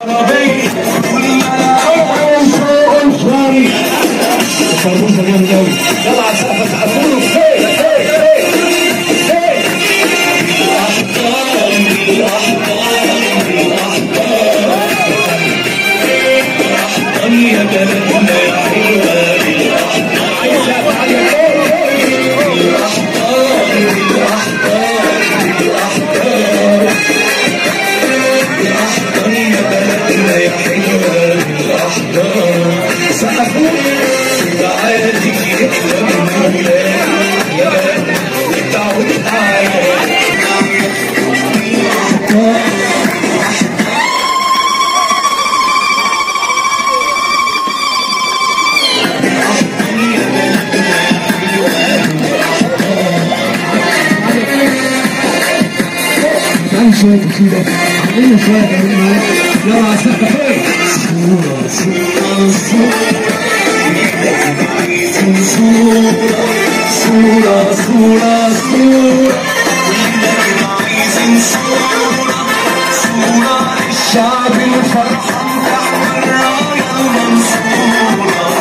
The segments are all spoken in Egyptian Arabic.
يلا على السقف سقفوا له هي هي هي يا بلدنا يا حلوة يا بلدنا يا حلوة بالأحضان سقفوا تعالي يحلى من يا بلد تعود تعالى تعالي شوية كده خلينا شوية كمان معاك يلا على السقف فين صورة صورة صورة صورة صورة صورة عايزين صورة صورة الشعب الفرحان تحت الراية المنصورة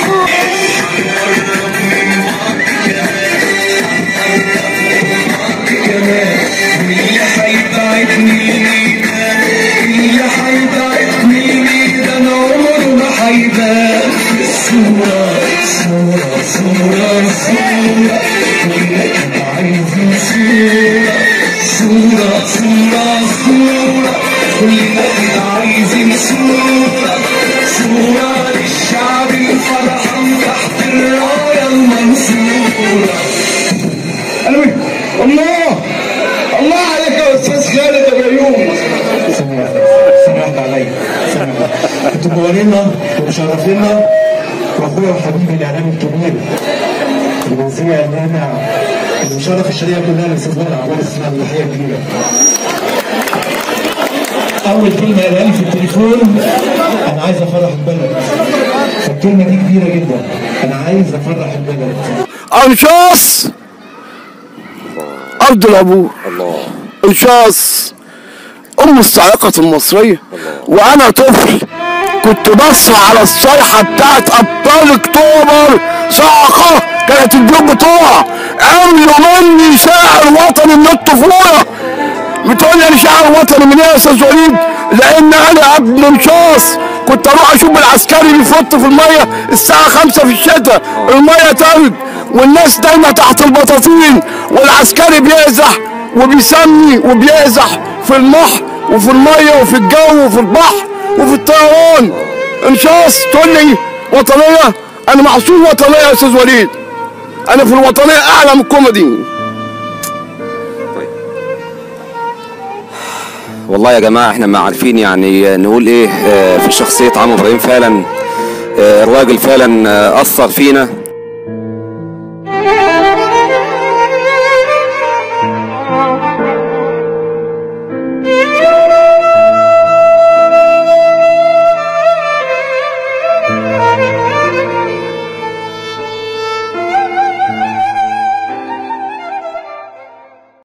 كمان اللي هيبعدني الميدان اللي هيبعدني الميدان عمره ما هيبان في الصورة صورة صورة صورة كلنا عايزين صورة صورة صورة صورة كلنا عايزين صورة صورة للشعب الفرحان تحت الراية المنصورة قالوا إيه؟ الله الله عليك يا استاذ خالد ابو ايوب سمعت عليا سمعت انتوا جوارينا ومشرفينا واخويا وحبيبي الاعلامي الكبير المنسيه اعلامي اللي مشرف الشريعه كلها الاستاذ بدر عباد اسمها تحيه كبيره اول كلمه قالها لي في التليفون انا عايز افرح البلد فالكلمه دي كبيره جدا انا عايز افرح البلد انشاص ارض العبور انشاص ام الصاعقة المصرية وانا طفل كنت بص على الصيحة بتاعت ابطال اكتوبر صاعقة كانت الجيوب بتقع عملوا مني شاعر وطني من الطفولة بتقول لي انا شاعر وطني من ايه يا استاذ وليد؟ لان انا ابن انشاص كنت اروح اشوف العسكري بيفط في الميه الساعه 5 في الشتاء الميه تلج والناس دايما تحت البطاطين والعسكري بيقزح وبيسمي وبيقزح في المح وفي الميه وفي الجو وفي البحر وفي الطيران انشاص تقول لي وطنيه انا محسوب وطنيه يا استاذ وليد انا في الوطنيه اعلى من الكوميدي والله يا جماعة احنا ما عارفين يعني نقول ايه آه، في شخصية عمرو ابراهيم فعلا آه، الراجل فعلا آه، أثر فينا